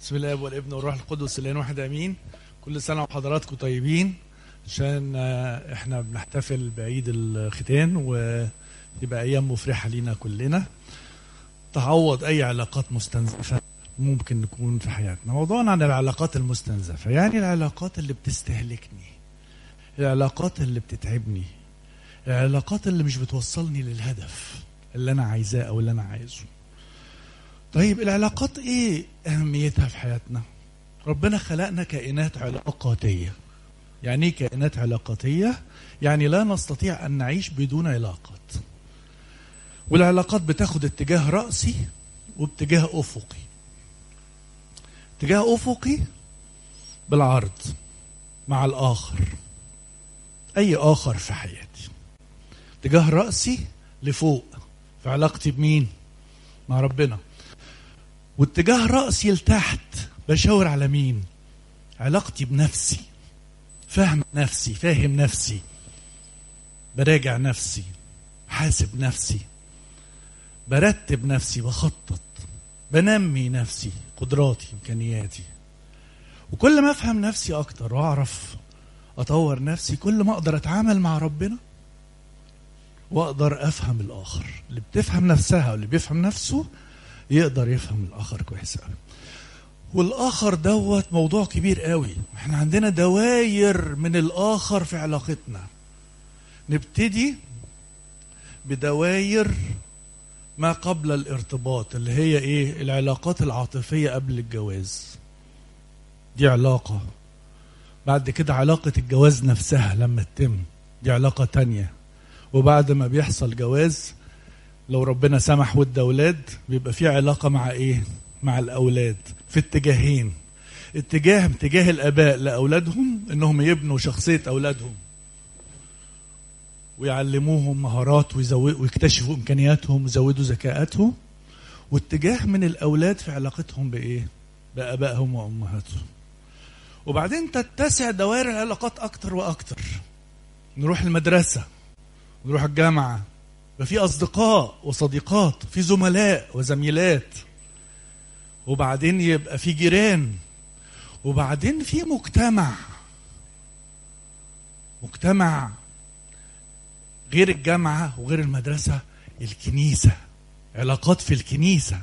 بسم الله والابن والروح القدس الان واحد امين كل سنه وحضراتكم طيبين عشان آه، احنا بنحتفل بعيد الختان ويبقى ايام مفرحه لينا كلنا تعوض اي علاقات مستنزفه ممكن نكون في حياتنا موضوعنا عن العلاقات المستنزفه يعني العلاقات اللي بتستهلكني العلاقات اللي بتتعبني العلاقات اللي مش بتوصلني للهدف اللي انا عايزاه او اللي انا عايزه طيب العلاقات ايه اهميتها في حياتنا ربنا خلقنا كائنات علاقاتيه يعني ايه كائنات علاقاتيه يعني لا نستطيع ان نعيش بدون علاقات والعلاقات بتاخد اتجاه راسي واتجاه افقي اتجاه افقي بالعرض مع الاخر اي اخر في حياتي اتجاه راسي لفوق في علاقتي بمين مع ربنا واتجاه راسي لتحت بشاور على مين علاقتي بنفسي فاهم نفسي فاهم نفسي براجع نفسي حاسب نفسي برتب نفسي بخطط بنمي نفسي قدراتي امكانياتي وكل ما افهم نفسي اكتر واعرف اطور نفسي كل ما اقدر اتعامل مع ربنا واقدر افهم الاخر اللي بتفهم نفسها واللي بيفهم نفسه يقدر يفهم الاخر كويس قوي والاخر دوت موضوع كبير قوي احنا عندنا دواير من الاخر في علاقتنا نبتدي بدواير ما قبل الارتباط اللي هي ايه العلاقات العاطفيه قبل الجواز دي علاقه بعد كده علاقه الجواز نفسها لما تتم دي علاقه تانية وبعد ما بيحصل جواز لو ربنا سمح وادى اولاد بيبقى في علاقه مع ايه مع الاولاد في اتجاهين اتجاه اتجاه الاباء لاولادهم انهم يبنوا شخصيه اولادهم ويعلموهم مهارات ويزو- ويكتشفوا امكانياتهم ويزودوا ذكاءاتهم واتجاه من الاولاد في علاقتهم بايه بابائهم وامهاتهم وبعدين تتسع دوائر العلاقات اكتر واكتر نروح المدرسه نروح الجامعه يبقى في اصدقاء وصديقات في زملاء وزميلات وبعدين يبقى في جيران وبعدين في مجتمع مجتمع غير الجامعة وغير المدرسة الكنيسة علاقات في الكنيسة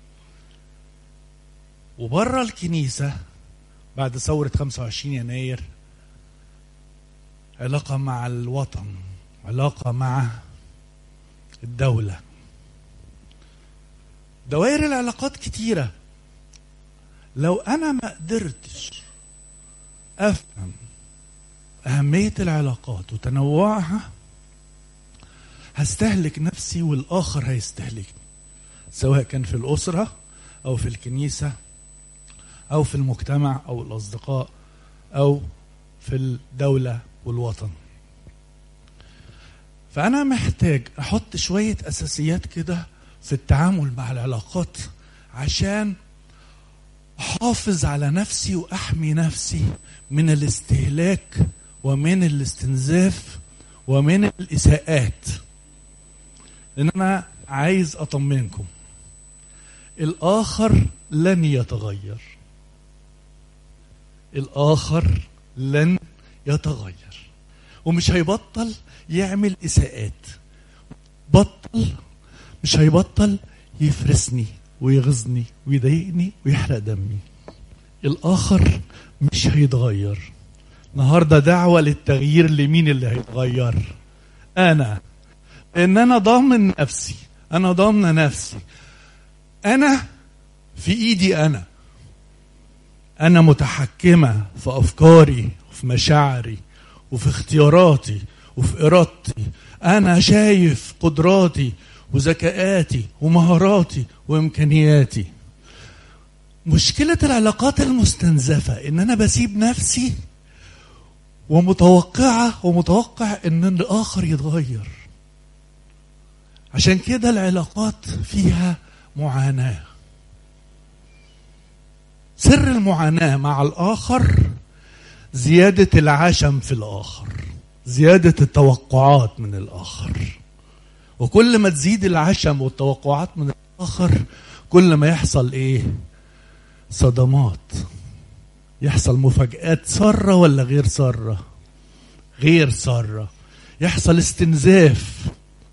وبره الكنيسة بعد ثورة 25 يناير علاقة مع الوطن علاقة مع الدولة دوائر العلاقات كتيرة لو أنا ما قدرتش أفهم أهمية العلاقات وتنوعها هستهلك نفسي والآخر هيستهلكني سواء كان في الأسرة أو في الكنيسة أو في المجتمع أو الأصدقاء أو في الدولة والوطن فأنا محتاج أحط شوية أساسيات كده في التعامل مع العلاقات عشان أحافظ على نفسي وأحمي نفسي من الاستهلاك ومن الاستنزاف ومن الإساءات لأن أنا عايز أطمنكم الآخر لن يتغير الآخر لن يتغير ومش هيبطل يعمل إساءات بطل مش هيبطل يفرسني ويغزني ويضايقني ويحرق دمي الآخر مش هيتغير النهارده دعوة للتغيير لمين اللي هيتغير أنا إن أنا ضامن نفسي أنا ضامنة نفسي أنا في إيدي أنا أنا متحكمة في أفكاري وفي مشاعري وفي اختياراتي وفي إرادتي أنا شايف قدراتي وذكاءاتي ومهاراتي وإمكانياتي مشكلة العلاقات المستنزفة إن أنا بسيب نفسي ومتوقعة ومتوقع إن الآخر يتغير عشان كده العلاقات فيها معاناة سر المعاناة مع الآخر زيادة العشم في الآخر زيادة التوقعات من الآخر وكل ما تزيد العشم والتوقعات من الآخر كل ما يحصل إيه صدمات يحصل مفاجآت سارة ولا غير سارة غير سارة يحصل استنزاف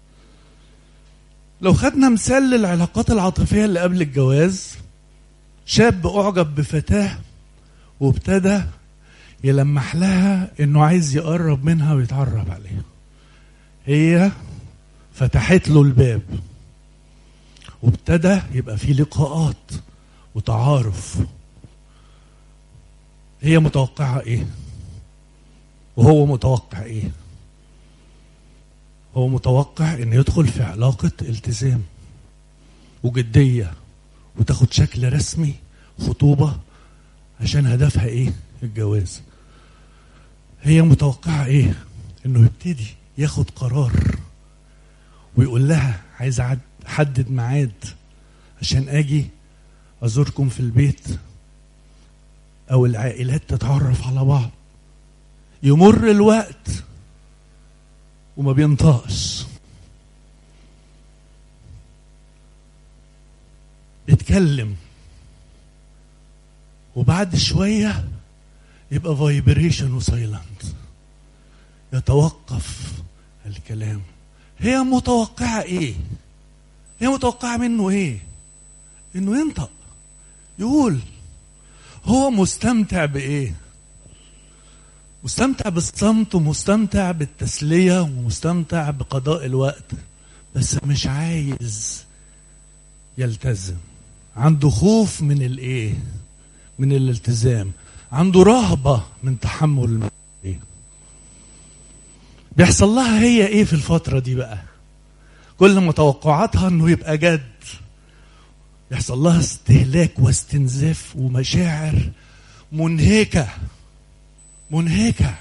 لو خدنا مثال للعلاقات العاطفية اللي قبل الجواز شاب أعجب بفتاة وابتدى يلمح لها إنه عايز يقرب منها ويتعرف عليها هي فتحت له الباب وابتدى يبقى في لقاءات وتعارف هي متوقعة ايه وهو متوقع ايه هو متوقع ان يدخل في علاقة التزام وجدية وتاخد شكل رسمي خطوبة عشان هدفها ايه الجواز هي متوقعة ايه انه يبتدي ياخد قرار ويقول لها عايز احدد ميعاد عشان اجي ازوركم في البيت او العائلات تتعرف على بعض يمر الوقت وما بينطقش بيتكلم وبعد شوية يبقى فايبريشن وسايلنت يتوقف الكلام هي متوقعة ايه هي متوقعة منه ايه انه ينطق يقول هو مستمتع بايه مستمتع بالصمت ومستمتع بالتسلية ومستمتع بقضاء الوقت بس مش عايز يلتزم عنده خوف من الايه من الالتزام عنده رهبة من تحمل المسؤولية بيحصل لها هي ايه في الفترة دي بقى كل ما توقعاتها انه يبقى جد يحصل لها استهلاك واستنزاف ومشاعر منهكة منهكة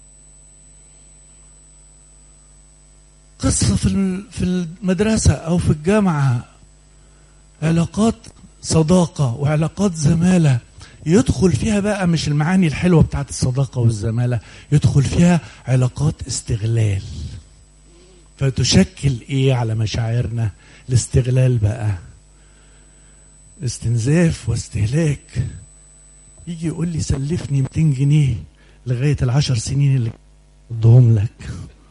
قصة في في المدرسة أو في الجامعة علاقات صداقة وعلاقات زمالة يدخل فيها بقى مش المعاني الحلوة بتاعت الصداقة والزمالة يدخل فيها علاقات استغلال فتشكل ايه على مشاعرنا الاستغلال بقى استنزاف واستهلاك يجي يقول لي سلفني 200 جنيه لغاية العشر سنين اللي ادهم لك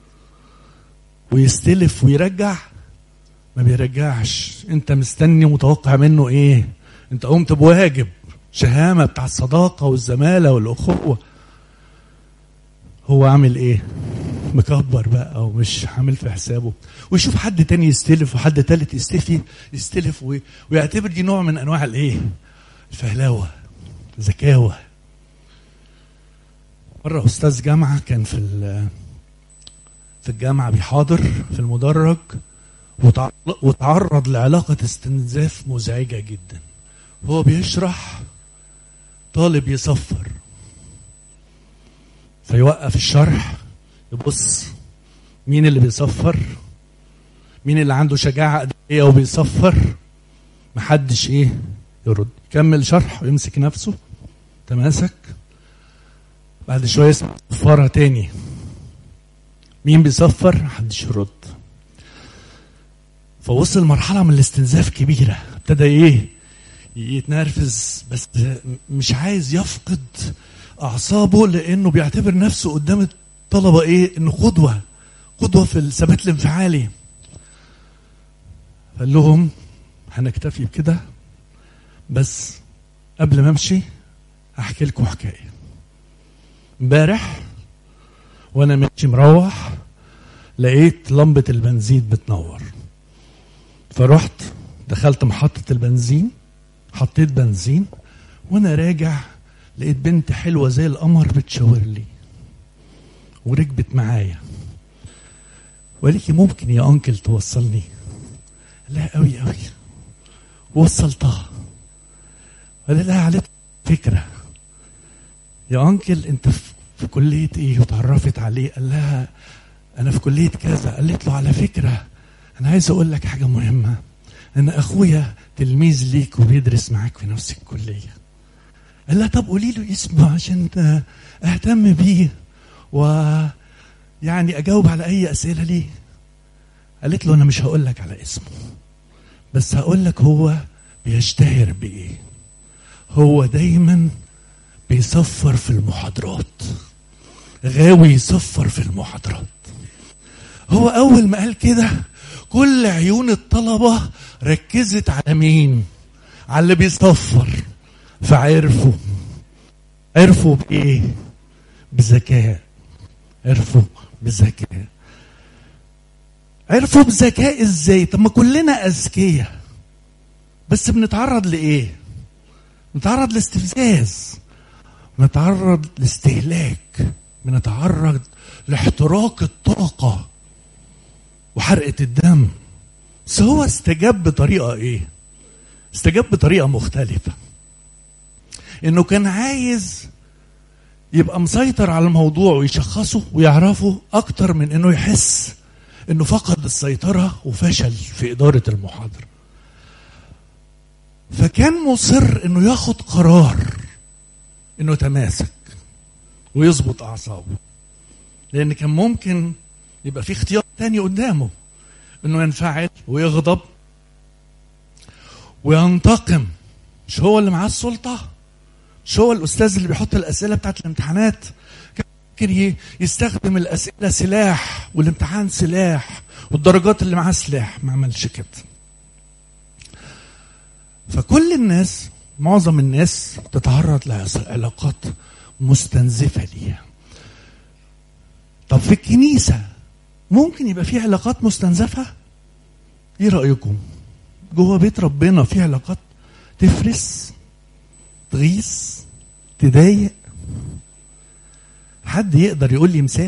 ويستلف ويرجع ما بيرجعش انت مستني متوقع منه ايه انت قمت بواجب شهامة بتاع الصداقة والزمالة والأخوة هو عامل ايه مكبر بقى ومش عامل في حسابه ويشوف حد تاني يستلف وحد تالت يستلف يستلف ويعتبر دي نوع من انواع الايه الفهلاوه ذكاوه مره استاذ جامعه كان في في الجامعه بيحاضر في المدرج وتعرض لعلاقه استنزاف مزعجه جدا هو بيشرح طالب يصفر فيوقف الشرح يبص مين اللي بيصفر مين اللي عنده شجاعة قدرية وبيصفر محدش ايه يرد يكمل شرح ويمسك نفسه تماسك بعد شوية يسمع صفارة تاني مين بيصفر محدش يرد فوصل مرحلة من الاستنزاف كبيرة ابتدى ايه يتنرفز بس مش عايز يفقد اعصابه لانه بيعتبر نفسه قدام الطلبه ايه انه قدوه قدوه في الثبات الانفعالي قال لهم هنكتفي بكده بس قبل ما امشي هحكي لكم حكايه امبارح وانا ماشي مروح لقيت لمبه البنزين بتنور فرحت دخلت محطه البنزين حطيت بنزين وانا راجع لقيت بنت حلوه زي القمر بتشاور لي وركبت معايا وقالت لي ممكن يا انكل توصلني لا قوي قوي وصلتها قال لها عليك فكره يا انكل انت في كليه ايه وتعرفت عليه قال لها انا في كليه كذا قالت له على فكره انا عايز اقول لك حاجه مهمه انا اخويا تلميذ ليك وبيدرس معاك في نفس الكليه قال لها طب قولي له اسمه عشان اهتم بيه و يعني اجاوب على اي اسئله ليه قالت له انا مش هقول لك على اسمه بس هقول لك هو بيشتهر بايه هو دايما بيصفر في المحاضرات غاوي يصفر في المحاضرات هو اول ما قال كده كل عيون الطلبه ركزت على مين على اللي بيصفر فعرفوا عرفوا بايه بذكاء عرفوا بذكاء عرفوا بذكاء ازاي طب ما كلنا اذكياء بس بنتعرض لايه بنتعرض لاستفزاز بنتعرض لاستهلاك بنتعرض لاحتراق الطاقة وحرقة الدم بس هو استجاب بطريقة ايه استجاب بطريقة مختلفة انه كان عايز يبقى مسيطر على الموضوع ويشخصه ويعرفه اكتر من انه يحس انه فقد السيطرة وفشل في ادارة المحاضرة فكان مصر انه ياخد قرار انه يتماسك ويظبط اعصابه لان كان ممكن يبقى في اختيار تاني قدامه انه ينفعل ويغضب وينتقم مش هو اللي معاه السلطه مش هو الاستاذ اللي بيحط الاسئله بتاعت الامتحانات كان ممكن يستخدم الاسئله سلاح والامتحان سلاح والدرجات اللي معاه سلاح ما عملش كده فكل الناس معظم الناس تتعرض لعلاقات مستنزفه ليها طب في الكنيسه ممكن يبقى في علاقات مستنزفه ايه رايكم جوه بيت ربنا في علاقات تفرس تغيظ تضايق حد يقدر يقول لي مثال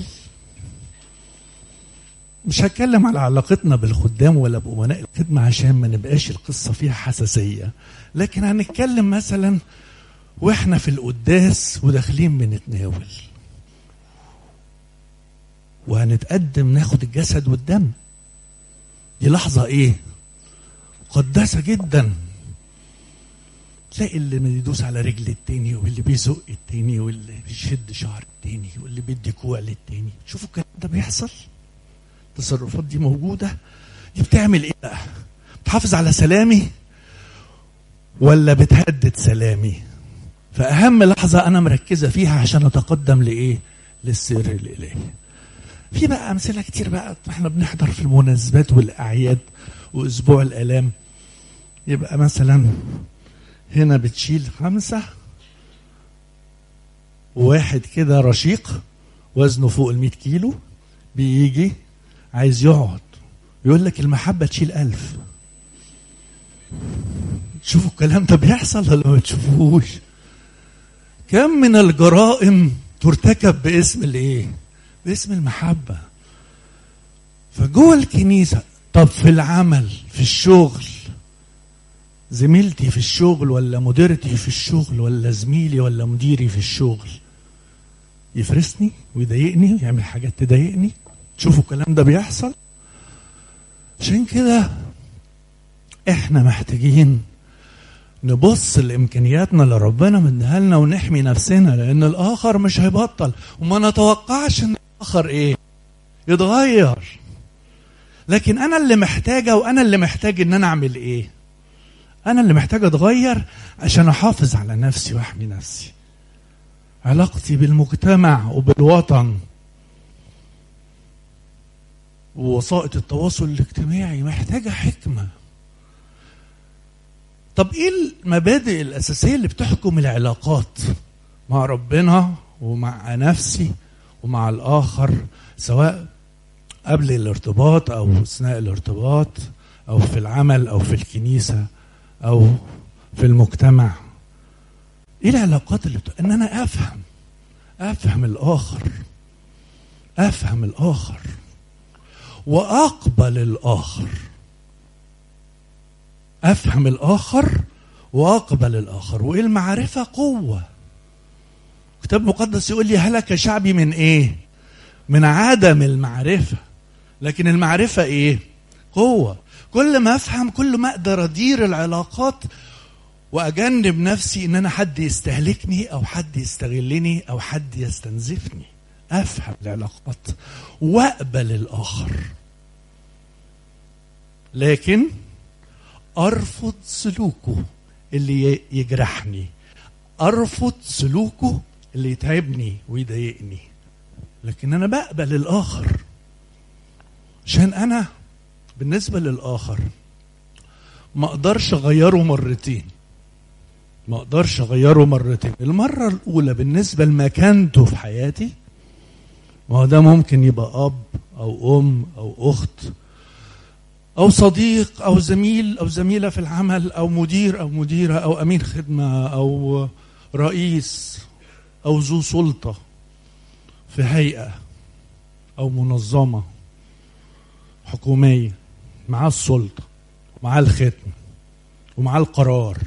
مش هتكلم على علاقتنا بالخدام ولا بأمناء الخدمة عشان ما نبقاش القصة فيها حساسية لكن هنتكلم مثلا واحنا في القداس وداخلين بنتناول وهنتقدم ناخد الجسد والدم دي لحظة ايه مقدسة جدا تلاقي اللي بيدوس على رجل التاني واللي بيزق التاني واللي بيشد شعر التاني واللي بيدي كوع للتاني شوفوا الكلام ده بيحصل التصرفات دي موجودة دي بتعمل ايه بقى بتحافظ على سلامي ولا بتهدد سلامي فأهم لحظة أنا مركزة فيها عشان أتقدم لإيه للسر الإلهي في بقى أمثلة كتير بقى احنا بنحضر في المناسبات والأعياد وأسبوع الآلام يبقى مثلا هنا بتشيل خمسة وواحد كده رشيق وزنه فوق المئة كيلو بيجي عايز يقعد يقول لك المحبة تشيل ألف تشوفوا الكلام ده بيحصل ولا ما تشوفوش كم من الجرائم ترتكب باسم الايه باسم المحبة فجوه الكنيسة طب في العمل في الشغل زميلتي في الشغل ولا مديرتي في الشغل ولا زميلي ولا مديري في الشغل يفرسني ويضايقني ويعمل حاجات تضايقني تشوفوا الكلام ده بيحصل عشان كده احنا محتاجين نبص لامكانياتنا اللي ربنا مديها لنا ونحمي نفسنا لان الاخر مش هيبطل وما نتوقعش ان الاخر ايه يتغير لكن انا اللي محتاجه وانا اللي محتاج ان انا اعمل ايه انا اللي محتاج اتغير عشان احافظ على نفسي واحمي نفسي علاقتي بالمجتمع وبالوطن ووسائط التواصل الاجتماعي محتاجه حكمه طب ايه المبادئ الاساسيه اللي بتحكم العلاقات مع ربنا ومع نفسي ومع الاخر سواء قبل الارتباط او اثناء الارتباط او في العمل او في الكنيسه او في المجتمع ايه العلاقات اللي بت... ان انا افهم افهم الاخر افهم الاخر واقبل الاخر افهم الاخر واقبل الاخر وايه المعرفه قوه كتاب مقدس يقول لي هلك شعبي من ايه من عدم المعرفه لكن المعرفه ايه قوه كل ما افهم كل ما اقدر ادير العلاقات واجنب نفسي ان انا حد يستهلكني او حد يستغلني او حد يستنزفني افهم العلاقات واقبل الاخر لكن ارفض سلوكه اللي يجرحني ارفض سلوكه اللي يتعبني ويضايقني لكن انا بقبل الاخر عشان انا بالنسبه للاخر ما اقدرش اغيره مرتين ما اقدرش اغيره مرتين المره الاولى بالنسبه لمكانته في حياتي ما هو ده ممكن يبقى اب او ام او اخت او صديق او زميل او زميله في العمل او مدير او مديره او امين خدمه او رئيس او ذو سلطه في هيئه او منظمه حكوميه معاه السلطه ومعاه الختم ومعاه القرار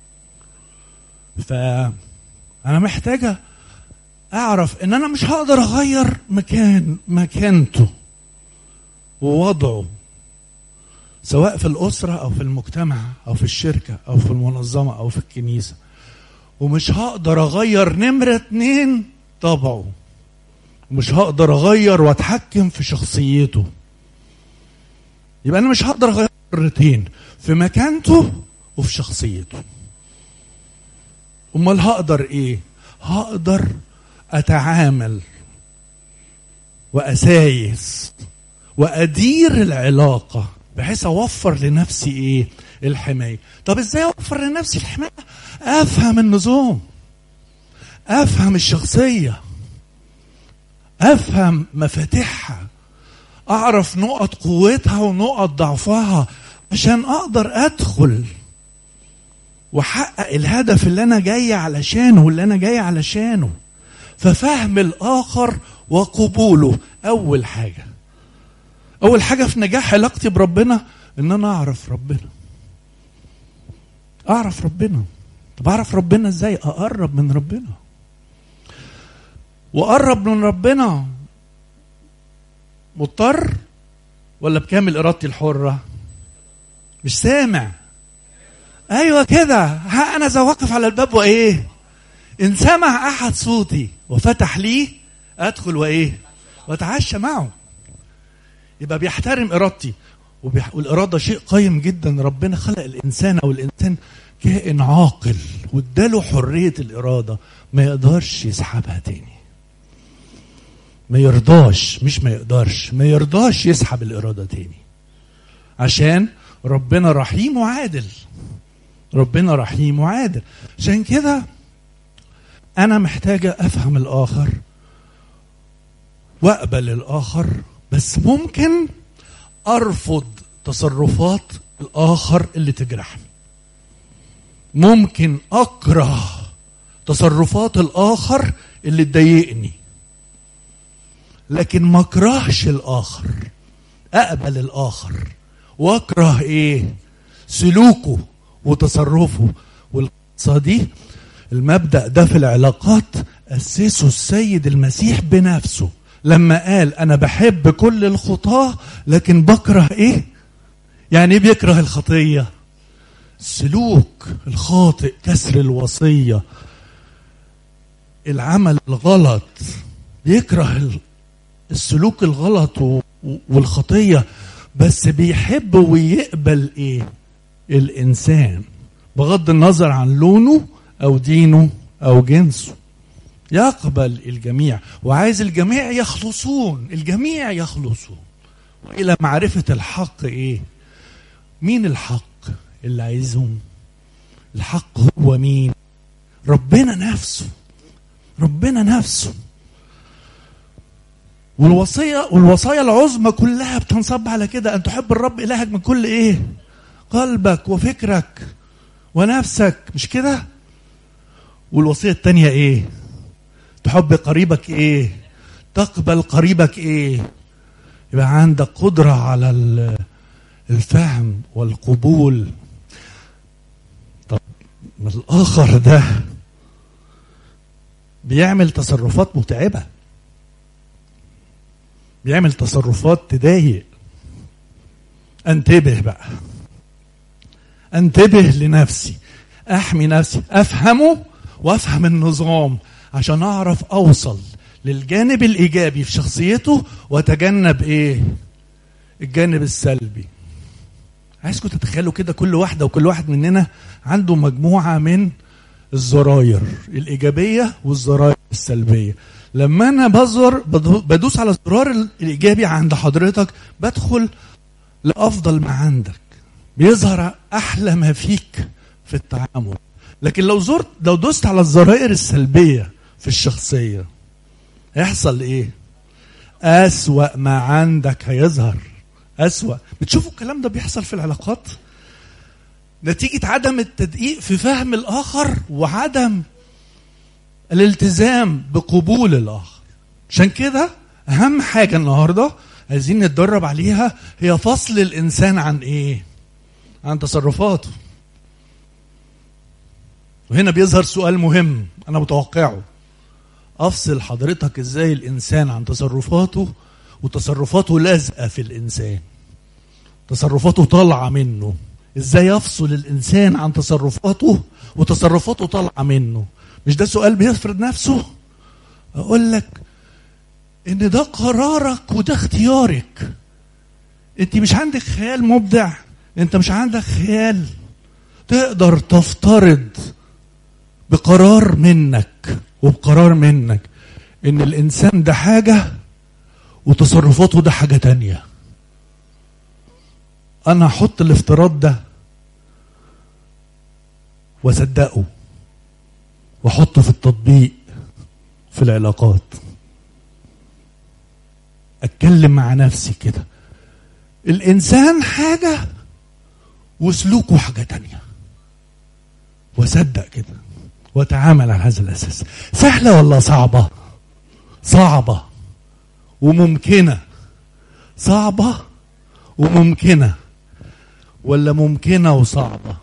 فانا محتاجه اعرف ان انا مش هقدر اغير مكان مكانته ووضعه سواء في الاسره او في المجتمع او في الشركه او في المنظمه او في الكنيسه ومش هقدر اغير نمره اتنين طبعه ومش هقدر اغير واتحكم في شخصيته يبقى انا مش هقدر اغير مرتين في مكانته وفي شخصيته امال هقدر ايه هقدر اتعامل واسايس وادير العلاقه بحيث اوفر لنفسي ايه الحمايه طب ازاي اوفر لنفسي الحمايه افهم النظام افهم الشخصيه افهم مفاتيحها اعرف نقط قوتها ونقط ضعفها عشان اقدر ادخل واحقق الهدف اللي انا جاي علشانه واللي انا جاي علشانه ففهم الاخر وقبوله اول حاجه اول حاجه في نجاح علاقتي بربنا ان انا اعرف ربنا اعرف ربنا طب اعرف ربنا ازاي اقرب من ربنا واقرب من ربنا مضطر ولا بكامل ارادتي الحره مش سامع ايوه كده ها انا ذا واقف على الباب وايه ان سمع احد صوتي وفتح لي ادخل وايه واتعشى معه يبقى بيحترم ارادتي وبيح... والاراده شيء قيم جدا ربنا خلق الانسان او الانسان كائن عاقل واداله حريه الاراده ما يقدرش يسحبها تاني ما يرضاش مش ما يقدرش ما يرضاش يسحب الاراده تاني عشان ربنا رحيم وعادل ربنا رحيم وعادل عشان كده انا محتاجه افهم الاخر واقبل الاخر بس ممكن ارفض تصرفات الاخر اللي تجرحني ممكن اكره تصرفات الاخر اللي تضايقني لكن ما اكرهش الاخر اقبل الاخر واكره ايه سلوكه وتصرفه والقصه دي المبدا ده في العلاقات اسسه السيد المسيح بنفسه لما قال انا بحب كل الخطاه لكن بكره ايه يعني ايه بيكره الخطيه السلوك الخاطئ كسر الوصيه العمل الغلط بيكره السلوك الغلط والخطيه بس بيحب ويقبل ايه الانسان بغض النظر عن لونه او دينه او جنسه يقبل الجميع وعايز الجميع يخلصون الجميع يخلصون والى معرفه الحق ايه مين الحق اللي عايزهم الحق هو مين ربنا نفسه ربنا نفسه والوصيه والوصايا العظمى كلها بتنصب على كده ان تحب الرب الهك من كل ايه قلبك وفكرك ونفسك مش كده والوصيه الثانيه ايه تحب قريبك ايه تقبل قريبك ايه يبقى عندك قدره على الفهم والقبول طب الاخر ده بيعمل تصرفات متعبه بيعمل تصرفات تضايق انتبه بقى انتبه لنفسي احمي نفسي افهمه وافهم النظام عشان اعرف اوصل للجانب الايجابي في شخصيته واتجنب ايه الجانب السلبي عايزكم تتخيلوا كده كل واحده وكل واحد مننا عنده مجموعه من الزراير الايجابيه والزراير السلبيه لما انا بزر بدوس على الزرار الايجابي عند حضرتك بدخل لافضل ما عندك بيظهر احلى ما فيك في التعامل لكن لو زرت لو دوست على الزراير السلبيه في الشخصيه هيحصل ايه اسوا ما عندك هيظهر اسوا بتشوفوا الكلام ده بيحصل في العلاقات نتيجه عدم التدقيق في فهم الاخر وعدم الالتزام بقبول الاخر عشان كده اهم حاجه النهارده عايزين نتدرب عليها هي فصل الانسان عن ايه عن تصرفاته وهنا بيظهر سؤال مهم انا متوقعه افصل حضرتك ازاي الانسان عن تصرفاته وتصرفاته لازقه في الانسان تصرفاته طالعه منه ازاي افصل الانسان عن تصرفاته وتصرفاته طالعه منه مش ده سؤال بيفرض نفسه اقول لك ان ده قرارك وده اختيارك انت مش عندك خيال مبدع انت مش عندك خيال تقدر تفترض بقرار منك وبقرار منك ان الانسان ده حاجة وتصرفاته ده حاجة تانية انا احط الافتراض ده واصدقه واحطه في التطبيق في العلاقات اتكلم مع نفسي كده الانسان حاجه وسلوكه حاجه تانية واصدق كده واتعامل على هذا الاساس سهله ولا صعبه صعبه وممكنه صعبه وممكنه ولا ممكنه وصعبه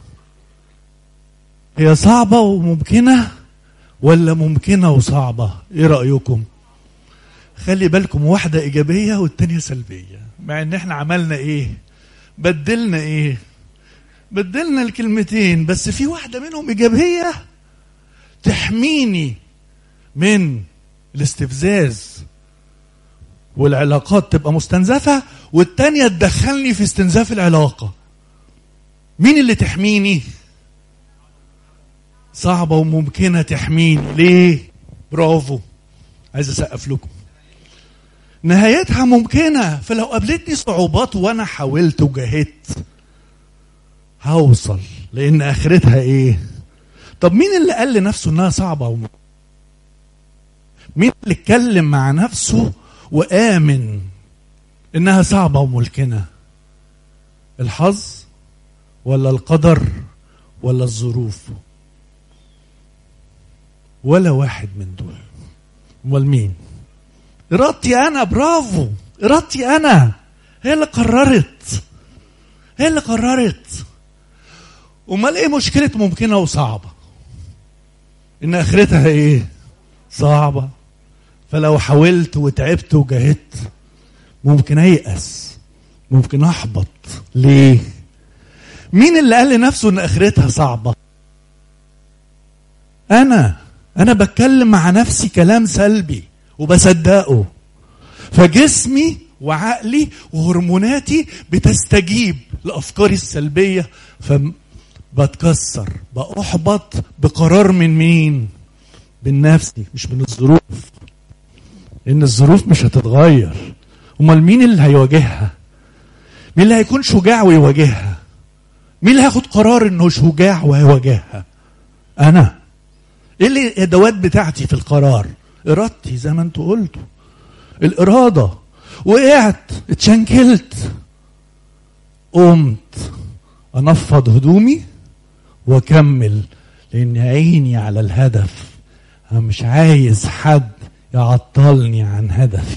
هي صعبه وممكنه ولا ممكنه وصعبه ايه رايكم خلي بالكم واحده ايجابيه والتانيه سلبيه مع ان احنا عملنا ايه بدلنا ايه بدلنا الكلمتين بس في واحده منهم ايجابيه تحميني من الاستفزاز والعلاقات تبقى مستنزفة والتانية تدخلني في استنزاف العلاقة مين اللي تحميني صعبة وممكنة تحميني ليه برافو عايز اسقف لكم نهايتها ممكنة فلو قابلتني صعوبات وانا حاولت وجاهدت هوصل لان اخرتها ايه طب مين اللي قال لنفسه انها صعبة وم... مين اللي اتكلم مع نفسه وآمن إنها صعبة وملكنة الحظ ولا القدر ولا الظروف ولا واحد من دول امال مين ارادتي انا برافو ارادتي انا هي اللي قررت هي اللي قررت امال ايه مشكله ممكنه وصعبه ان اخرتها ايه صعبه فلو حاولت وتعبت وجاهدت ممكن ايأس ممكن احبط ليه مين اللي قال لنفسه ان اخرتها صعبه انا انا بتكلم مع نفسي كلام سلبي وبصدقه فجسمي وعقلي وهرموناتي بتستجيب لافكاري السلبيه فبتكسر باحبط بقرار من مين من نفسي مش من الظروف ان الظروف مش هتتغير امال مين اللي هيواجهها مين اللي هيكون شجاع ويواجهها مين اللي هياخد قرار انه شجاع وهيواجهها انا ايه الادوات بتاعتي في القرار ارادتي زي ما انتوا قلتوا الاراده وقعت اتشنكلت قمت انفض هدومي واكمل لان عيني على الهدف انا مش عايز حد يعطلني عن هدفي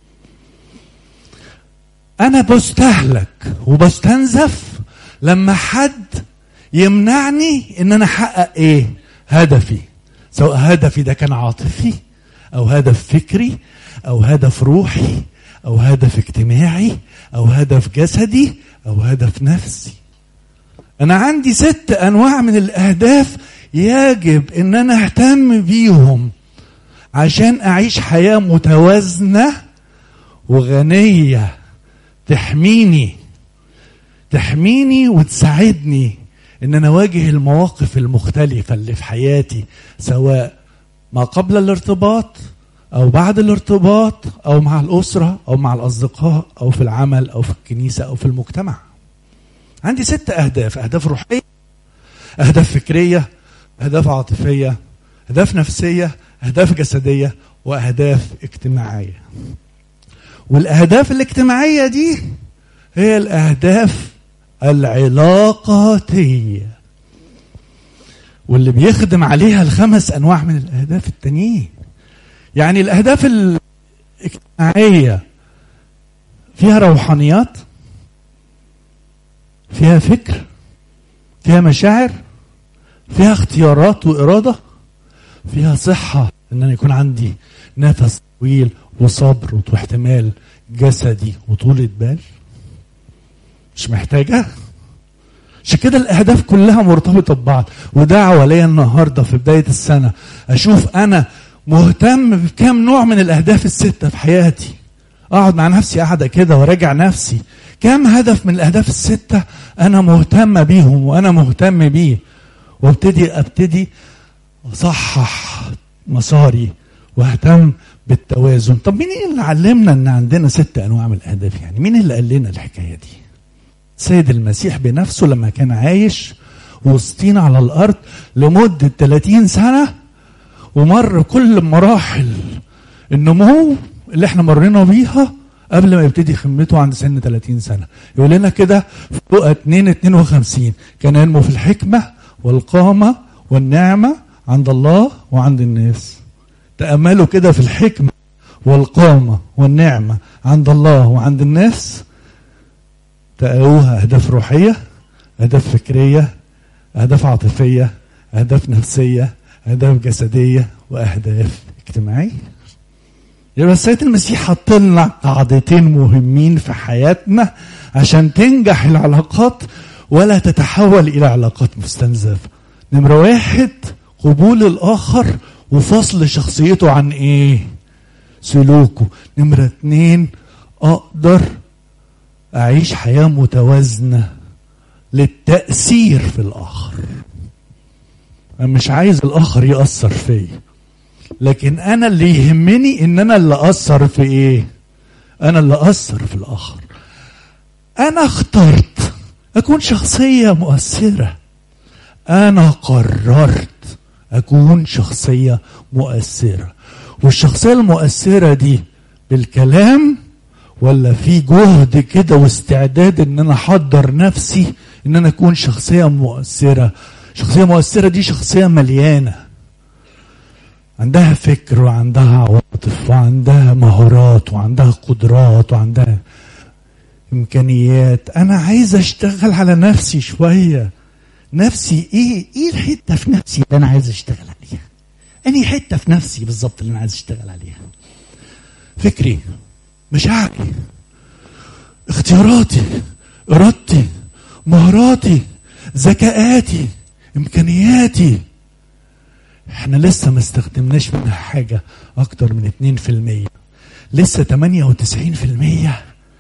انا بستهلك وبستنزف لما حد يمنعني ان انا احقق ايه هدفي سواء هدفي ده كان عاطفي او هدف فكري او هدف روحي او هدف اجتماعي او هدف جسدي او هدف نفسي انا عندي ست انواع من الاهداف يجب ان انا اهتم بيهم عشان اعيش حياه متوازنه وغنيه تحميني تحميني وتساعدني ان انا اواجه المواقف المختلفه اللي في حياتي سواء ما قبل الارتباط او بعد الارتباط او مع الاسره او مع الاصدقاء او في العمل او في الكنيسه او في المجتمع عندي ست اهداف اهداف روحيه اهداف فكريه اهداف عاطفيه اهداف نفسيه اهداف جسديه واهداف اجتماعيه والاهداف الاجتماعيه دي هي الاهداف العلاقاتيه واللي بيخدم عليها الخمس انواع من الاهداف التانيين يعني الاهداف الاجتماعيه فيها روحانيات فيها فكر فيها مشاعر فيها اختيارات واراده فيها صحه ان انا يكون عندي نفس طويل وصبر واحتمال جسدي وطولة بال مش محتاجة عشان كده الأهداف كلها مرتبطة ببعض ودعوة ليا النهاردة في بداية السنة أشوف أنا مهتم بكم نوع من الأهداف الستة في حياتي أقعد مع نفسي قاعدة كده وراجع نفسي كم هدف من الأهداف الستة أنا مهتم بيهم وأنا مهتم بيه وابتدي أبتدي أصحح مساري واهتم بالتوازن طب مين اللي علمنا ان عندنا ست انواع من الاهداف يعني مين اللي قال لنا الحكايه دي سيد المسيح بنفسه لما كان عايش وسطينا على الارض لمده 30 سنه ومر كل مراحل النمو اللي احنا مرينا بيها قبل ما يبتدي خدمته عند سن 30 سنه يقول لنا كده في لقا 2 52 كان ينمو في الحكمه والقامه والنعمه عند الله وعند الناس تأملوا كده في الحكمة والقامة والنعمة عند الله وعند الناس تلاقوها أهداف روحية أهداف فكرية أهداف عاطفية أهداف نفسية أهداف جسدية وأهداف اجتماعية يبقى السيد المسيح حط لنا قاعدتين مهمين في حياتنا عشان تنجح العلاقات ولا تتحول إلى علاقات مستنزفة نمرة واحد قبول الآخر وفصل شخصيته عن ايه سلوكه نمرة اتنين اقدر اعيش حياة متوازنة للتأثير في الاخر انا مش عايز الاخر يأثر فيا لكن انا اللي يهمني ان انا اللي اثر في ايه انا اللي اثر في الاخر انا اخترت اكون شخصية مؤثرة انا قررت أكون شخصية مؤثرة والشخصية المؤثرة دي بالكلام ولا في جهد كده واستعداد ان انا احضر نفسي ان انا اكون شخصية مؤثرة شخصية مؤثرة دي شخصية مليانة عندها فكر وعندها عواطف وعندها مهارات وعندها قدرات وعندها امكانيات انا عايز اشتغل على نفسي شويه نفسي ايه ايه الحته في نفسي اللي انا عايز اشتغل عليها انهي حته في نفسي بالظبط اللي انا عايز اشتغل عليها فكري مشاعري اختياراتي ارادتي مهاراتي ذكاءاتي امكانياتي احنا لسه ما استخدمناش منها حاجه اكتر من 2% لسه 98%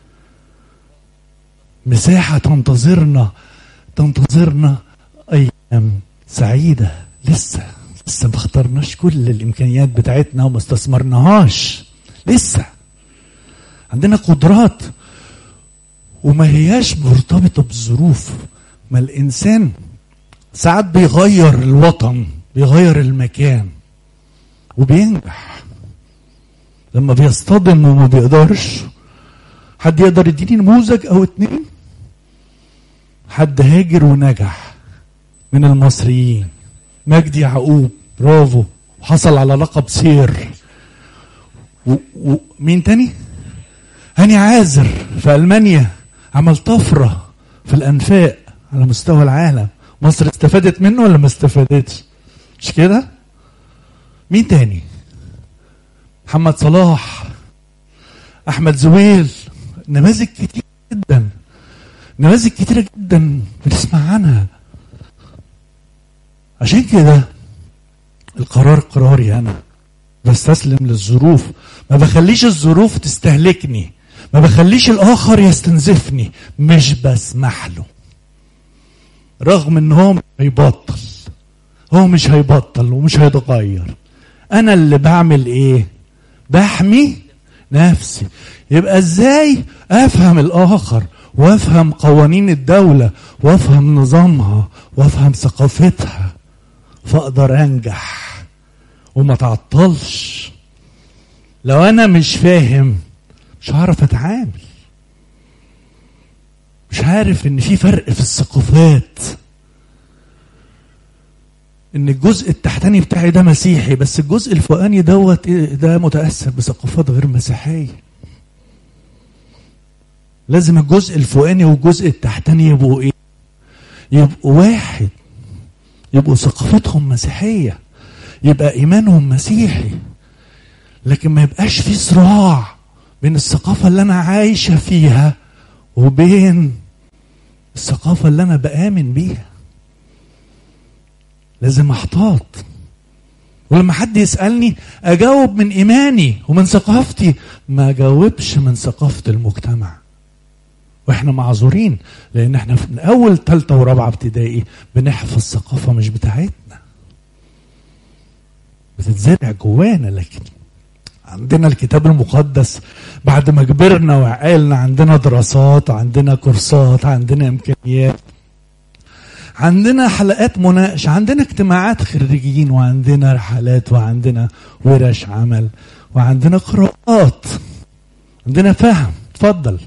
مساحه تنتظرنا تنتظرنا ايام سعيده لسه لسه ما اخترناش كل الامكانيات بتاعتنا وما استثمرناهاش لسه عندنا قدرات وما هياش مرتبطه بالظروف ما الانسان ساعات بيغير الوطن بيغير المكان وبينجح لما بيصطدم وما بيقدرش حد يقدر يديني نموذج او اتنين حد هاجر ونجح من المصريين مجدي يعقوب برافو حصل على لقب سير ومين تاني هاني عازر في ألمانيا عمل طفرة في الأنفاق على مستوى العالم مصر استفادت منه ولا ما استفادتش مش كده مين تاني محمد صلاح احمد زويل نماذج كتير جدا نماذج كتيرة جدا بنسمع عنها عشان كده القرار قراري انا بستسلم للظروف ما بخليش الظروف تستهلكني ما بخليش الاخر يستنزفني مش بسمح له رغم ان هو مش هيبطل هو مش هيبطل ومش هيتغير انا اللي بعمل ايه بحمي نفسي يبقى ازاي افهم الاخر وافهم قوانين الدولة وافهم نظامها وافهم ثقافتها فاقدر انجح وما تعطلش لو انا مش فاهم مش هعرف اتعامل مش عارف ان في فرق في الثقافات ان الجزء التحتاني بتاعي ده مسيحي بس الجزء الفوقاني دوت ده متاثر بثقافات غير مسيحيه لازم الجزء الفوقاني والجزء التحتاني يبقوا ايه يبقوا واحد يبقوا ثقافتهم مسيحيه يبقى ايمانهم مسيحي لكن ما يبقاش في صراع بين الثقافه اللي انا عايشه فيها وبين الثقافه اللي انا بامن بيها لازم احتاط ولما حد يسالني اجاوب من ايماني ومن ثقافتي ما اجاوبش من ثقافه المجتمع واحنا معذورين لان احنا من اول ثالثه ورابعه ابتدائي بنحفظ ثقافه مش بتاعتنا بتتزرع جوانا لكن عندنا الكتاب المقدس بعد ما كبرنا وعقلنا عندنا دراسات عندنا كورسات عندنا امكانيات عندنا حلقات مناقشة عندنا اجتماعات خريجين وعندنا رحلات وعندنا ورش عمل وعندنا قراءات عندنا فهم اتفضل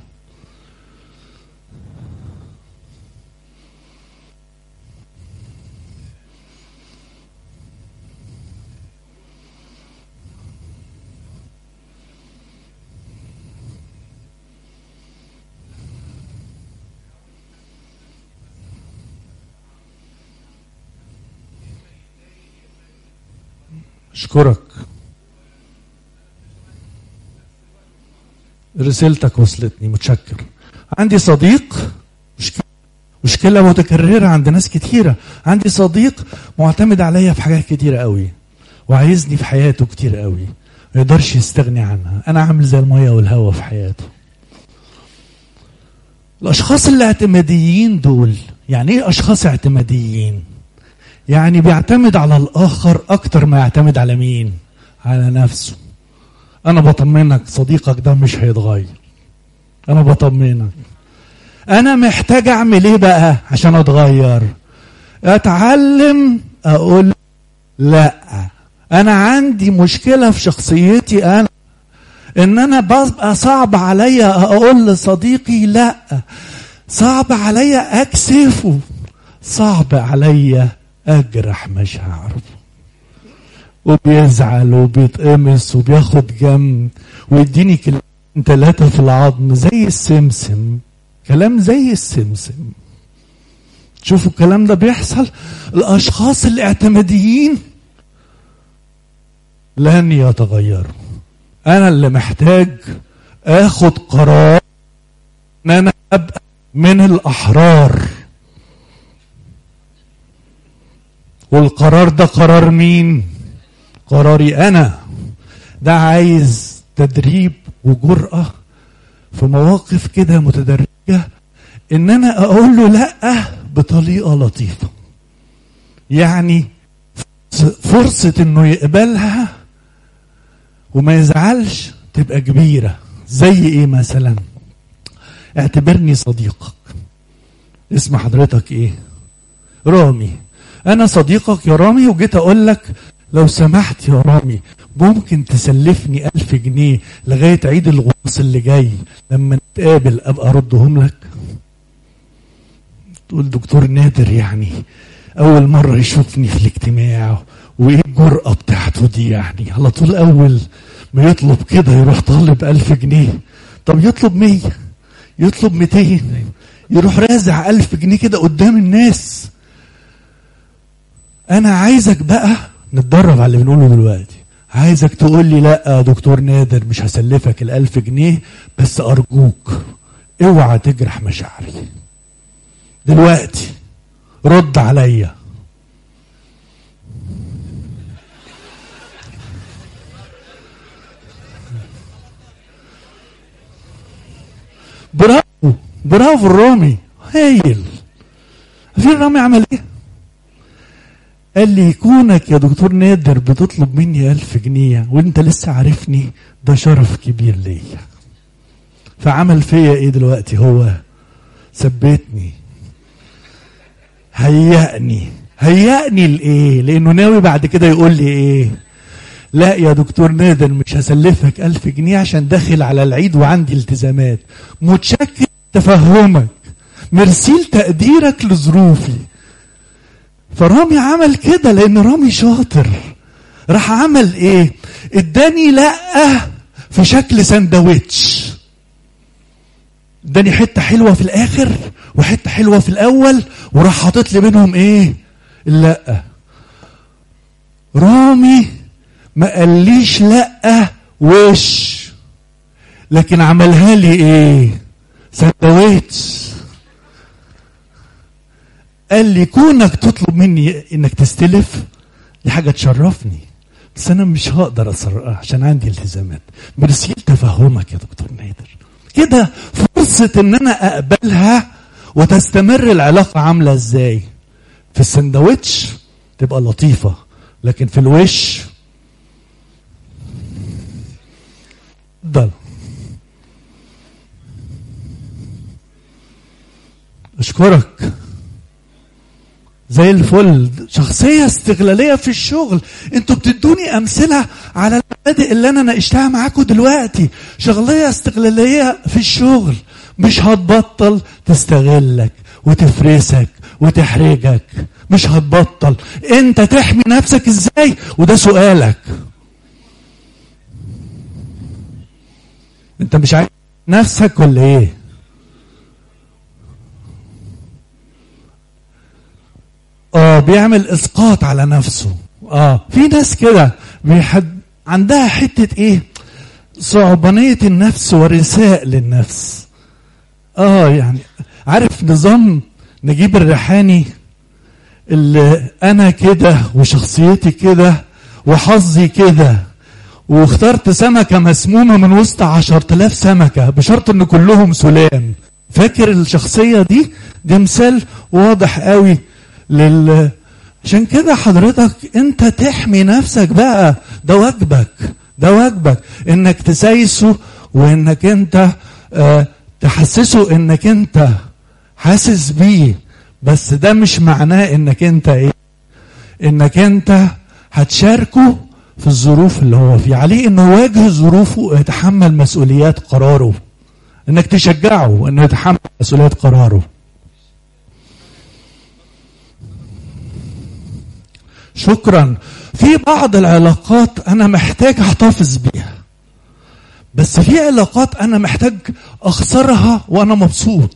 اشكرك رسالتك وصلتني متشكر عندي صديق مشكلة مشكلة متكررة عند ناس كتيرة عندي صديق معتمد عليا في حاجات كتيرة قوي وعايزني في حياته كتير قوي ما يقدرش يستغني عنها انا عامل زي المية والهواء في حياته الاشخاص الاعتماديين دول يعني ايه اشخاص اعتماديين يعني بيعتمد على الآخر أكتر ما يعتمد على مين؟ على نفسه. أنا بطمنك صديقك ده مش هيتغير. أنا بطمنك. أنا محتاج أعمل إيه بقى عشان أتغير؟ أتعلم أقول لأ. أنا عندي مشكلة في شخصيتي أنا. إن أنا ببقى صعب عليا أقول لصديقي لأ. صعب عليا أكسفه. صعب عليا اجرح مشاعره وبيزعل وبيتقمص وبياخد جنب ويديني كلمتين ثلاثة في العظم زي السمسم كلام زي السمسم شوفوا الكلام ده بيحصل الاشخاص الاعتماديين لن يتغيروا انا اللي محتاج اخد قرار ان انا ابقى من الاحرار والقرار ده قرار مين قراري انا ده عايز تدريب وجرأة في مواقف كده متدرجة ان انا اقول له لا بطريقة لطيفة يعني فرصة انه يقبلها وما يزعلش تبقى كبيرة زي ايه مثلا اعتبرني صديقك اسم حضرتك ايه رامي انا صديقك يا رامي وجيت اقول لك لو سمحت يا رامي ممكن تسلفني ألف جنيه لغاية عيد الغطاس اللي جاي لما نتقابل أبقى أردهم لك تقول دكتور نادر يعني أول مرة يشوفني في الاجتماع وإيه الجرأة بتاعته دي يعني على طول أول ما يطلب كده يروح طالب ألف جنيه طب يطلب مية يطلب ميتين يروح رازع ألف جنيه كده قدام الناس انا عايزك بقى نتدرب على اللي بنقوله دلوقتي عايزك تقول لي لا يا دكتور نادر مش هسلفك الألف جنيه بس أرجوك اوعى تجرح مشاعري دلوقتي رد عليا برافو برافو الرامي هايل عارفين رامي عمل ايه قال لي كونك يا دكتور نادر بتطلب مني ألف جنيه وانت لسه عارفني ده شرف كبير ليا فعمل فيا ايه دلوقتي هو ثبتني هيأني هيأني لإيه لأنه ناوي بعد كده يقول لي إيه لا يا دكتور نادر مش هسلفك ألف جنيه عشان داخل على العيد وعندي التزامات متشكر تفهمك مرسيل تقديرك لظروفي فرامي عمل كده لان رامي شاطر راح عمل ايه اداني لا في شكل سندوتش اداني حته حلوه في الاخر وحته حلوه في الاول وراح حاطط لي بينهم ايه لا رامي ما قاليش لا وش لكن عملها لي ايه سندوتش قال لي كونك تطلب مني انك تستلف دي حاجه تشرفني بس انا مش هقدر اصر عشان عندي التزامات مرسيل تفهمك يا دكتور نادر كده فرصه ان انا اقبلها وتستمر العلاقه عامله ازاي في السندوتش تبقى لطيفه لكن في الوش اتفضل اشكرك زي الفل شخصية استغلالية في الشغل انتوا بتدوني امثلة على المبادئ اللي انا ناقشتها معاكم دلوقتي شغلية استغلالية في الشغل مش هتبطل تستغلك وتفرسك وتحرجك مش هتبطل انت تحمي نفسك ازاي وده سؤالك انت مش عارف نفسك ولا ايه اه بيعمل اسقاط على نفسه اه في ناس كده بيحد عندها حته ايه صعبانيه النفس ورثاء للنفس اه يعني عارف نظام نجيب الريحاني اللي انا كده وشخصيتي كده وحظي كده واخترت سمكة مسمومة من وسط عشرة آلاف سمكة بشرط ان كلهم سلام فاكر الشخصية دي دي مثال واضح قوي لل عشان كده حضرتك انت تحمي نفسك بقى ده واجبك ده واجبك انك تسايسه وانك انت اه تحسسه انك انت حاسس بيه بس ده مش معناه انك انت ايه انك انت هتشاركه في الظروف اللي هو فيه عليه انه يواجه ظروفه ويتحمل مسؤوليات قراره انك تشجعه انه يتحمل مسؤوليات قراره شكرا في بعض العلاقات انا محتاج احتفظ بيها بس في علاقات انا محتاج اخسرها وانا مبسوط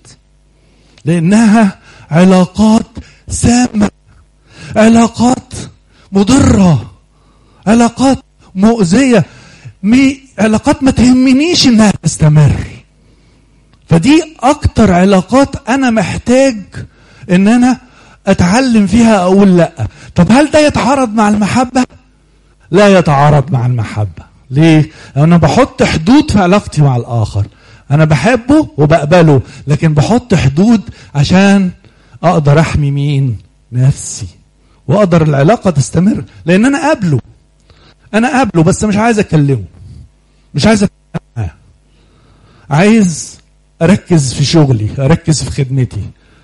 لانها علاقات سامه علاقات مضره علاقات مؤذيه مي علاقات ما تهمنيش انها تستمر فدي اكتر علاقات انا محتاج ان انا اتعلم فيها اقول لا طب هل ده يتعارض مع المحبه لا يتعارض مع المحبه ليه انا بحط حدود في علاقتي مع الاخر انا بحبه وبقبله لكن بحط حدود عشان اقدر احمي مين نفسي واقدر العلاقه تستمر لان انا قابله انا قابله بس مش عايز اكلمه مش عايز اتكلم معاه عايز اركز في شغلي اركز في خدمتي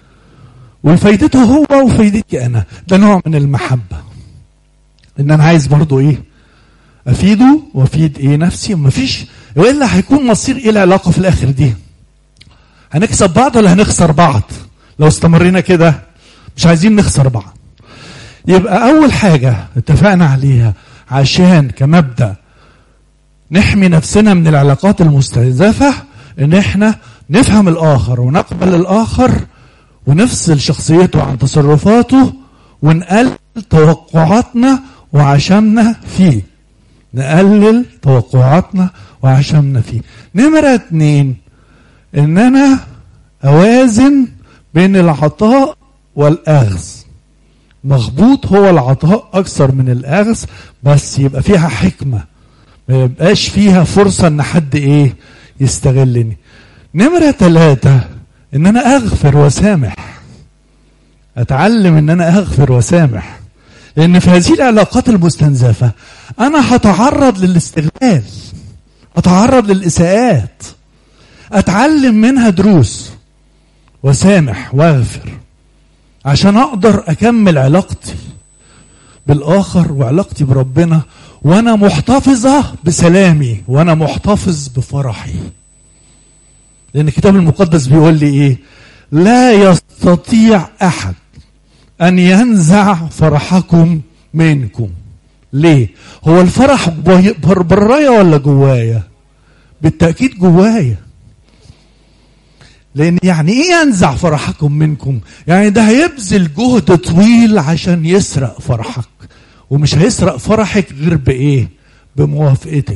وفايدته هو وفايدتي انا ده نوع من المحبه ان انا عايز برضو ايه افيده وافيد ايه نفسي ومفيش والا هيكون مصير ايه العلاقه في الاخر دي هنكسب بعض ولا هنخسر بعض لو استمرينا كده مش عايزين نخسر بعض يبقى اول حاجه اتفقنا عليها عشان كمبدا نحمي نفسنا من العلاقات المستهدفه ان احنا نفهم الاخر ونقبل الاخر ونفصل شخصيته عن تصرفاته ونقلل توقعاتنا وعشمنا فيه نقلل توقعاتنا وعشمنا فيه نمرة اتنين ان انا اوازن بين العطاء والاخذ مظبوط هو العطاء اكثر من الاخذ بس يبقى فيها حكمه ما يبقاش فيها فرصه ان حد ايه يستغلني نمره ثلاثة ان انا اغفر واسامح اتعلم ان انا اغفر واسامح لان في هذه العلاقات المستنزفه انا هتعرض للاستغلال اتعرض للاساءات اتعلم منها دروس وسامح واغفر عشان اقدر اكمل علاقتي بالاخر وعلاقتي بربنا وانا محتفظه بسلامي وانا محتفظ بفرحي لان الكتاب المقدس بيقول لي ايه لا يستطيع احد ان ينزع فرحكم منكم ليه هو الفرح برايا ولا جوايا بالتاكيد جوايا لان يعني ايه ينزع فرحكم منكم يعني ده هيبذل جهد طويل عشان يسرق فرحك ومش هيسرق فرحك غير بايه بموافقتك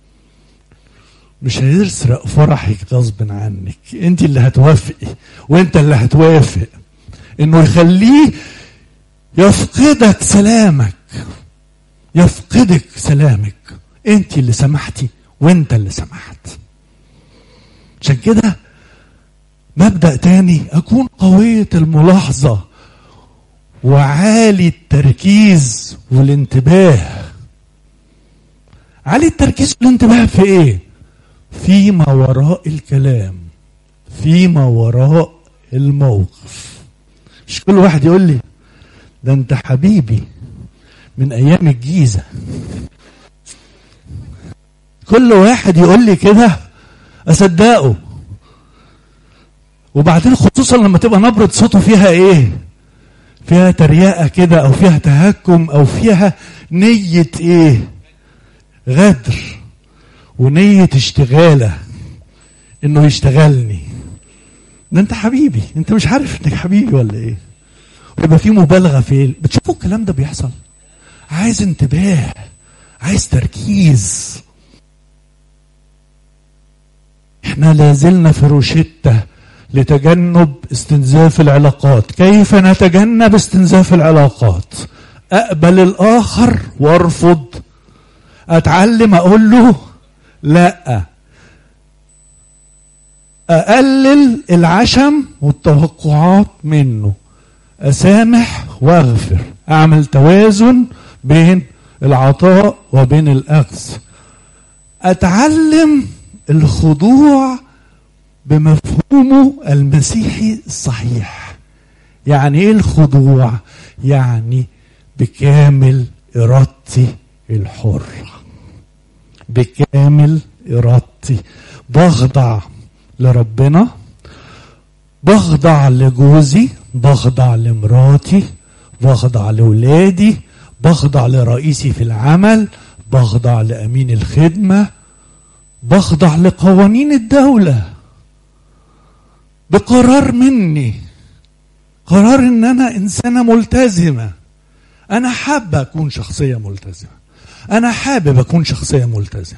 مش هيسرق فرحك غصب عنك انت اللي هتوافقي وانت اللي هتوافق انه يخليه يفقدك سلامك يفقدك سلامك انت اللي سمحتي وانت اللي سمحت عشان كده مبدأ تاني أكون قوية الملاحظة وعالي التركيز والانتباه عالي التركيز والانتباه في ايه فيما وراء الكلام فيما وراء الموقف مش كل واحد يقول لي ده انت حبيبي من ايام الجيزه كل واحد يقول لي كده اصدقه وبعدين خصوصا لما تبقى نبرة صوته فيها ايه فيها تريقة كده او فيها تهكم او فيها نية ايه غدر ونية اشتغالة انه يشتغلني ده انت حبيبي انت مش عارف انك حبيبي ولا ايه ويبقى في مبالغة في بتشوفوا الكلام ده بيحصل عايز انتباه عايز تركيز احنا لازلنا في روشتة لتجنب استنزاف العلاقات كيف نتجنب استنزاف العلاقات اقبل الاخر وارفض اتعلم اقول له لا اقلل العشم والتوقعات منه اسامح واغفر اعمل توازن بين العطاء وبين الاخذ اتعلم الخضوع بمفهومه المسيحي الصحيح يعني ايه الخضوع يعني بكامل ارادتي الحره بكامل ارادتي بخضع لربنا بخضع لجوزي بخضع لمراتي بخضع لولادي بخضع لرئيسي في العمل بخضع لامين الخدمه بخضع لقوانين الدوله بقرار مني قرار ان انا انسانه ملتزمه انا حابه اكون شخصيه ملتزمه انا حابب اكون شخصيه ملتزمه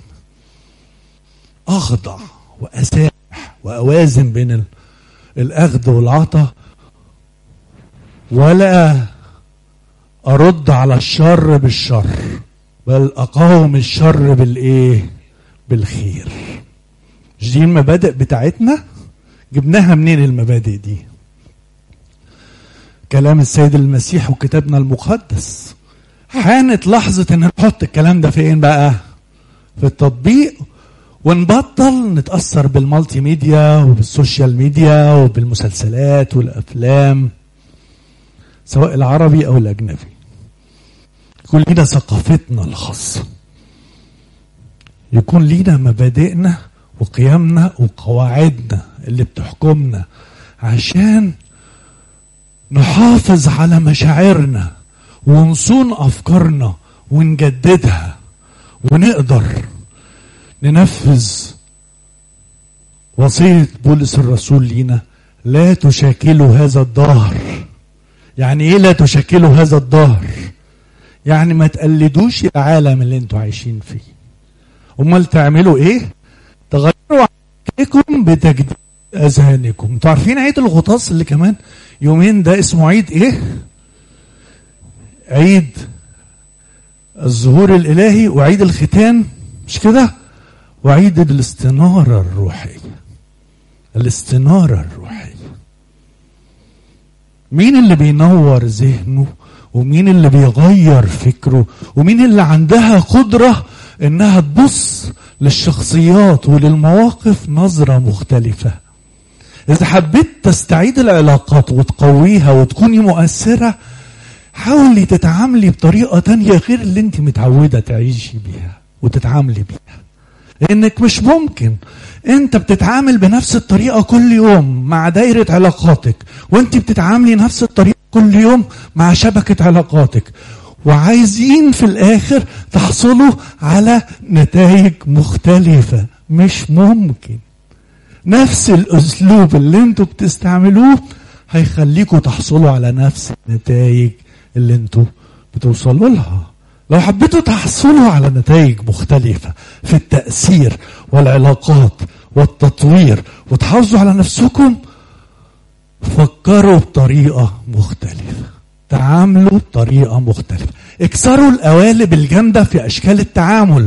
اخضع واسامح واوازن بين الاخذ والعطاء ولا ارد على الشر بالشر بل اقاوم الشر بالايه بالخير مش دي المبادئ بتاعتنا جبناها منين المبادئ دي كلام السيد المسيح وكتابنا المقدس حانت لحظة ان نحط الكلام ده فين بقى في التطبيق ونبطل نتأثر بالمالتي ميديا وبالسوشيال ميديا وبالمسلسلات والأفلام سواء العربي أو الأجنبي يكون لينا ثقافتنا الخاصة يكون لينا مبادئنا وقيمنا وقواعدنا اللي بتحكمنا عشان نحافظ على مشاعرنا ونصون افكارنا ونجددها ونقدر ننفذ وصيه بولس الرسول لينا لا تشاكلوا هذا الدهر يعني ايه لا تشاكلوا هذا الدهر يعني ما تقلدوش العالم اللي انتوا عايشين فيه امال تعملوا ايه تغيروا عقلكم بتجديد اذهانكم انتوا عارفين عيد الغطاس اللي كمان يومين ده اسمه عيد ايه عيد الظهور الالهي وعيد الختان مش كده وعيد الاستناره الروحيه الاستناره الروحيه مين اللي بينور ذهنه ومين اللي بيغير فكره ومين اللي عندها قدرة انها تبص للشخصيات وللمواقف نظرة مختلفة إذا حبيت تستعيد العلاقات وتقويها وتكوني مؤثرة حاولي تتعاملي بطريقة تانية غير اللي انت متعودة تعيشي بيها وتتعاملي بيها لانك مش ممكن انت بتتعامل بنفس الطريقة كل يوم مع دايرة علاقاتك وانت بتتعاملي نفس الطريقة كل يوم مع شبكة علاقاتك وعايزين في الاخر تحصلوا على نتائج مختلفة مش ممكن نفس الاسلوب اللي انتوا بتستعملوه هيخليكوا تحصلوا على نفس النتائج اللي انتوا بتوصلوا لها لو حبيتوا تحصلوا على نتائج مختلفة في التأثير والعلاقات والتطوير وتحافظوا على نفسكم فكروا بطريقة مختلفة تعاملوا بطريقة مختلفة اكسروا القوالب الجامدة في أشكال التعامل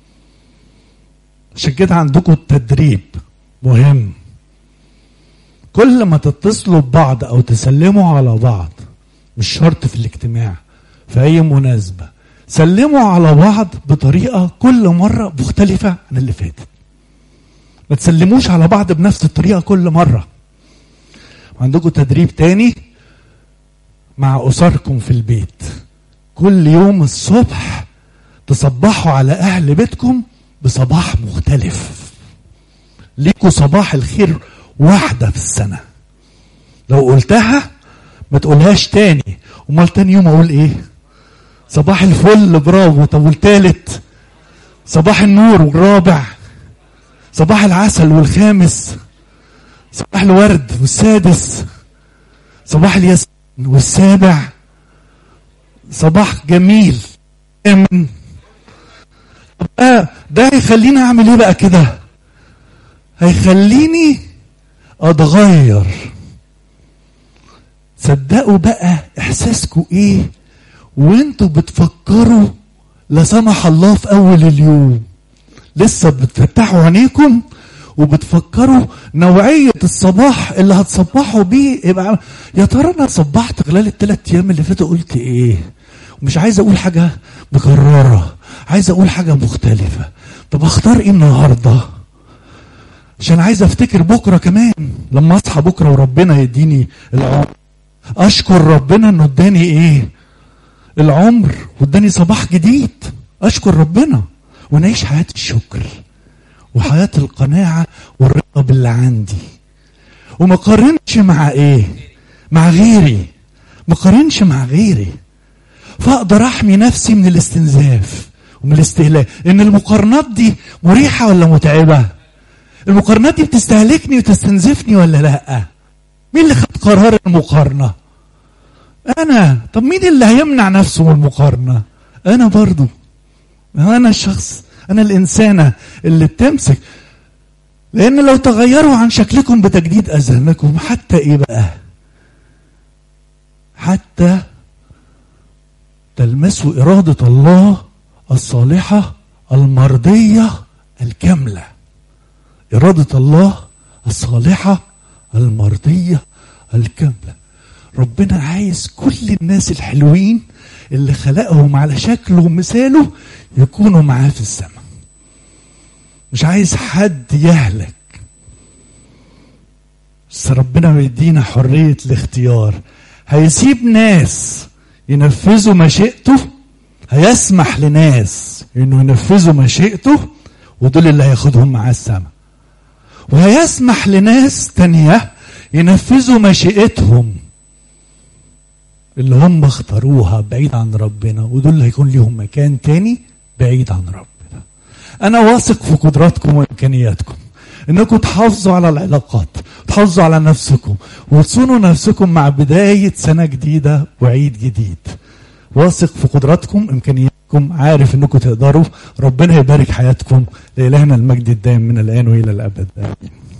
عشان كده عندكم التدريب مهم كل ما تتصلوا ببعض أو تسلموا على بعض مش شرط في الاجتماع في أي مناسبة سلموا على بعض بطريقة كل مرة مختلفة عن اللي فاتت ما تسلموش على بعض بنفس الطريقة كل مرة عندكم تدريب تاني مع أسركم في البيت كل يوم الصبح تصبحوا على أهل بيتكم بصباح مختلف ليكوا صباح الخير واحدة في السنة لو قلتها ما تقولهاش تاني امال تاني يوم اقول ايه صباح الفل برافو طب والتالت صباح النور والرابع صباح العسل والخامس صباح الورد والسادس صباح الياسمين والسابع صباح جميل امن طب آه ده هيخليني اعمل ايه بقى كده هيخليني اتغير صدقوا بقى احساسكم ايه وانتوا بتفكروا لا سمح الله في اول اليوم لسه بتفتحوا عينيكم وبتفكروا نوعية الصباح اللي هتصبحوا بيه يبقى يا ترى انا صبحت خلال الثلاث ايام اللي فاتوا قلت ايه؟ ومش عايز اقول حاجة مكررة عايز اقول حاجة مختلفة طب اختار ايه النهارده؟ عشان عايز افتكر بكرة كمان لما اصحى بكرة وربنا يديني العمر اشكر ربنا انه اداني ايه العمر واداني صباح جديد اشكر ربنا ونعيش حياة الشكر وحياة القناعة والرضا باللي عندي وما قارنش مع ايه مع غيري ما قارنش مع غيري فاقدر احمي نفسي من الاستنزاف ومن الاستهلاك ان المقارنات دي مريحة ولا متعبة المقارنات دي بتستهلكني وتستنزفني ولا لا مين اللي خد قرار المقارنة انا طب مين اللي هيمنع نفسه من المقارنة انا برضو انا الشخص انا الانسانة اللي بتمسك لان لو تغيروا عن شكلكم بتجديد اذهانكم حتى ايه بقى حتى تلمسوا إرادة الله الصالحة المرضية الكاملة إرادة الله الصالحة المرضية الكاملة ربنا عايز كل الناس الحلوين اللي خلقهم على شكله ومثاله يكونوا معاه في السماء مش عايز حد يهلك بس ربنا بيدينا حرية الاختيار هيسيب ناس ينفذوا مشيئته هيسمح لناس انه ينفذوا مشيئته ودول اللي هياخدهم معاه السماء وهيسمح لناس تانية ينفذوا مشيئتهم اللي هم اختاروها بعيد عن ربنا ودول اللي هيكون ليهم مكان تاني بعيد عن ربنا انا واثق في قدراتكم وامكانياتكم انكم تحافظوا على العلاقات تحافظوا على نفسكم وتصونوا نفسكم مع بداية سنة جديدة وعيد جديد واثق في قدراتكم امكانياتكم عارف انكم تقدروا ربنا يبارك حياتكم لإلهنا المجد الدائم من الآن وإلى الأبد آمين